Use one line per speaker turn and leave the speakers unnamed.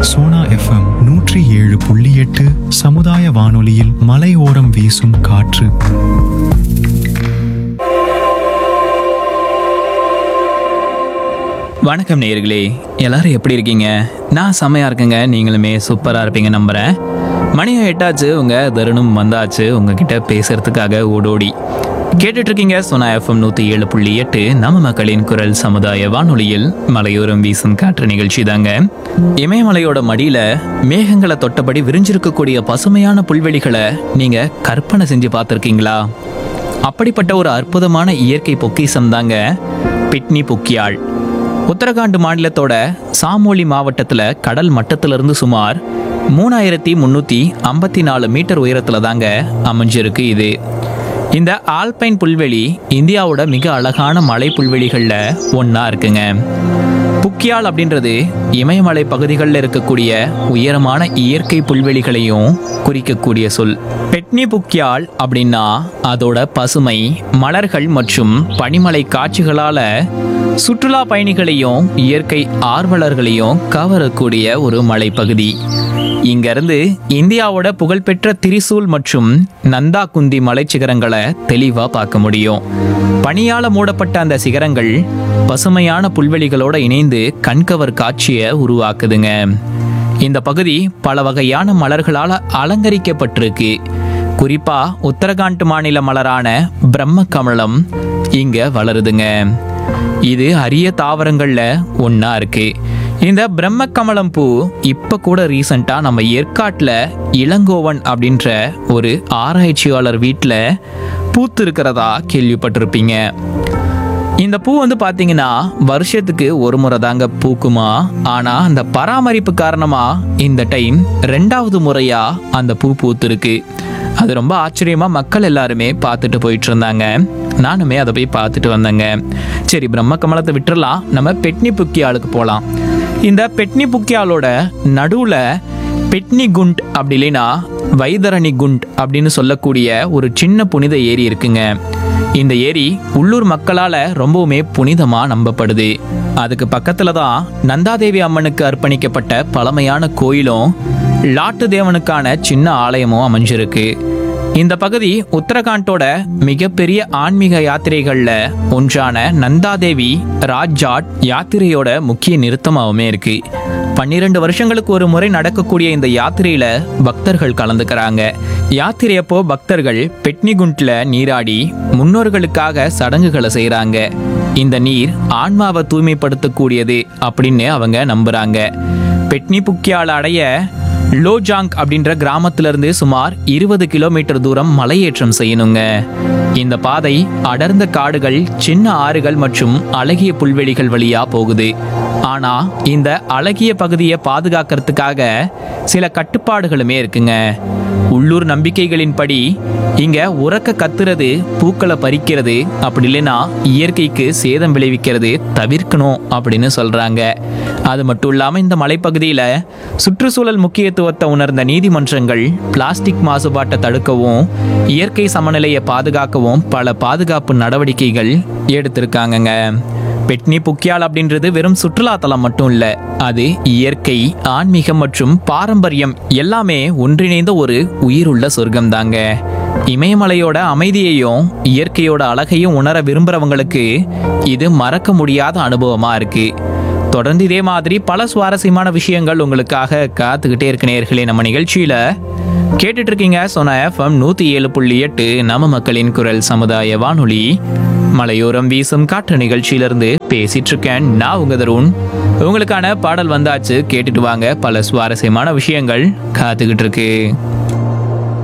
Sona FM நூற்றி ஏழு புள்ளி எட்டு சமுதாய வானொலியில் மலையோரம் வீசும் காற்று
வணக்கம் நேயர்களே எல்லாரும் எப்படி இருக்கீங்க நான் செம்மையா இருக்கேங்க நீங்களுமே சூப்பரா இருப்பீங்க நம்புறேன் மணியும் எட்டாச்சு உங்க தருணம் வந்தாச்சு உங்ககிட்ட பேசுறதுக்காக ஓடோடி கேட்டுட்டு இருக்கீங்க சோனா எஃப்எம் நூத்தி ஏழு புள்ளி எட்டு நம்ம மக்களின் குரல் சமுதாய வானொலியில் மலையோரம் வீசும் காற்று நிகழ்ச்சி தாங்க இமயமலையோட மடியில மேகங்களை தொட்டபடி விரிஞ்சிருக்கக்கூடிய பசுமையான புல்வெளிகளை நீங்க கற்பனை செஞ்சு பார்த்துருக்கீங்களா அப்படிப்பட்ட ஒரு அற்புதமான இயற்கை பொக்கிஷம் தாங்க பிட்னி புக்கியாள் உத்தரகாண்ட் மாநிலத்தோட சாமோலி மாவட்டத்தில் கடல் மட்டத்திலிருந்து சுமார் மூணாயிரத்தி முந்நூற்றி ஐம்பத்தி நாலு மீட்டர் உயரத்தில் தாங்க அமைஞ்சிருக்கு இது இந்த ஆல்பைன் புல்வெளி இந்தியாவோட மிக அழகான மலை புல்வெளிகளில் ஒன்றா இருக்குங்க புக்கியால் அப்படின்றது இமயமலை பகுதிகளில் இருக்கக்கூடிய உயரமான இயற்கை புல்வெளிகளையும் குறிக்கக்கூடிய சொல் பெட்னி புக்கியால் அப்படின்னா அதோட பசுமை மலர்கள் மற்றும் பனிமலை காட்சிகளால சுற்றுலா பயணிகளையும் இயற்கை ஆர்வலர்களையும் கவரக்கூடிய ஒரு மலைப்பகுதி இங்கிருந்து இந்தியாவோட புகழ்பெற்ற திரிசூல் மற்றும் நந்தா குந்தி மலைச்சிகரங்களை தெளிவா பார்க்க முடியும் பனியால மூடப்பட்ட அந்த சிகரங்கள் பசுமையான புல்வெளிகளோட இணைந்து கண்கவர் காட்சியை உருவாக்குதுங்க இந்த பகுதி பல வகையான மலர்களால் அலங்கரிக்கப்பட்டிருக்கு குறிப்பா உத்தரகாண்ட் மாநில மலரான பிரம்ம கமலம் இங்க வளருதுங்க இது அரிய தாவரங்கள்ல ஒண்ணா இருக்கு இந்த பிரம்ம கமலம் பூ இப்ப கூட ரீசண்டா நம்ம ஏற்காட்டுல இளங்கோவன் அப்படின்ற ஒரு ஆராய்ச்சியாளர் வீட்டில் பூத்து இருக்கிறதா கேள்விப்பட்டிருப்பீங்க இந்த பூ வந்து பாத்தீங்கன்னா வருஷத்துக்கு ஒரு முறை தாங்க பூக்குமா ஆனா அந்த பராமரிப்பு காரணமா இந்த டைம் ரெண்டாவது முறையா அந்த பூ பூத்திருக்கு அது ரொம்ப ஆச்சரியமா மக்கள் எல்லாருமே பார்த்துட்டு போயிட்டு இருந்தாங்க நானுமே அதை போய் பார்த்துட்டு வந்தேங்க சரி பிரம்ம கமலத்தை விட்டுறலாம் நம்ம பெட்னி புக்கியாளுக்கு போகலாம் இந்த பெட்னி புக்கியாலோட நடுவுல பெட்னி குண்ட் அப்படி இல்லைன்னா வைதரணி குண்ட் அப்படின்னு சொல்லக்கூடிய ஒரு சின்ன புனித ஏரி இருக்குங்க இந்த ஏரி உள்ளூர் மக்களால ரொம்பவுமே புனிதமா நம்பப்படுது அதுக்கு பக்கத்துல தான் நந்தாதேவி அம்மனுக்கு அர்ப்பணிக்கப்பட்ட பழமையான கோயிலும் லாட்டு தேவனுக்கான சின்ன ஆலயமும் அமைஞ்சிருக்கு இந்த பகுதி உத்தரகாண்டோட மிகப்பெரிய ஆன்மீக யாத்திரைகள்ல ஒன்றான நந்தாதேவி ராஜ்ஜாட் யாத்திரையோட முக்கிய நிறுத்தமாகவுமே இருக்கு பன்னிரண்டு வருஷங்களுக்கு ஒரு முறை நடக்கக்கூடிய இந்த யாத்திரையில பக்தர்கள் கலந்துக்கிறாங்க யாத்திரையப்போ பக்தர்கள் பெட்னிகுண்ட்ல நீராடி முன்னோர்களுக்காக சடங்குகளை செய்றாங்க இந்த நீர் ஆன்மாவை தூய்மைப்படுத்தக்கூடியது அப்படின்னு அவங்க நம்புறாங்க பெட்னி புக்கியால் அடைய லோஜாங் அப்படின்ற கிராமத்துல இருந்து சுமார் இருபது கிலோமீட்டர் தூரம் மலையேற்றம் செய்யணுங்க இந்த பாதை அடர்ந்த காடுகள் சின்ன ஆறுகள் மற்றும் அழகிய புல்வெளிகள் வழியா போகுது ஆனா இந்த அழகிய பகுதியை பாதுகாக்கிறதுக்காக சில கட்டுப்பாடுகளுமே இருக்குங்க உள்ளூர் நம்பிக்கைகளின்படி இங்க உறக்க கத்துறது பூக்களை பறிக்கிறது அப்படி இல்லைன்னா இயற்கைக்கு சேதம் விளைவிக்கிறது தவிர்க்கணும் அப்படின்னு சொல்றாங்க அது மட்டும் இல்லாம இந்த மலைப்பகுதியில சுற்றுச்சூழல் முக்கியத்துவத்தை உணர்ந்த நீதிமன்றங்கள் பிளாஸ்டிக் மாசுபாட்டை தடுக்கவும் இயற்கை சமநிலையை பாதுகாக்கவும் பல பாதுகாப்பு நடவடிக்கைகள் எடுத்திருக்காங்கங்க பெட்னி புக்கியால் அப்படின்றது வெறும் சுற்றுலா தலம் மட்டும் இல்ல அது இயற்கை ஆன்மீகம் மற்றும் பாரம்பரியம் எல்லாமே ஒன்றிணைந்த ஒரு உயிருள்ள சொர்க்கம் தாங்க இமயமலையோட அமைதியையும் இயற்கையோட அழகையும் உணர விரும்புறவங்களுக்கு இது மறக்க முடியாத அனுபவமா இருக்கு தொடர்ந்து இதே மாதிரி பல சுவாரஸ்யமான விஷயங்கள் உங்களுக்காக காத்துக்கிட்டே இருக்கு நேர்களே நம்ம நிகழ்ச்சியில கேட்டுட்டு இருக்கீங்க சொன்ன எஃப்எம் நூத்தி ஏழு புள்ளி எட்டு நம்ம மக்களின் குரல் சமுதாய வானொலி மலையோரம் வீசும் காற்று நிகழ்ச்சியிலிருந்து பேசிட்டு இருக்கேன் நான் உங்க தருண் உங்களுக்கான பாடல் வந்தாச்சு கேட்டுட்டு வாங்க பல சுவாரஸ்யமான விஷயங்கள் காத்துக்கிட்டு இருக்கு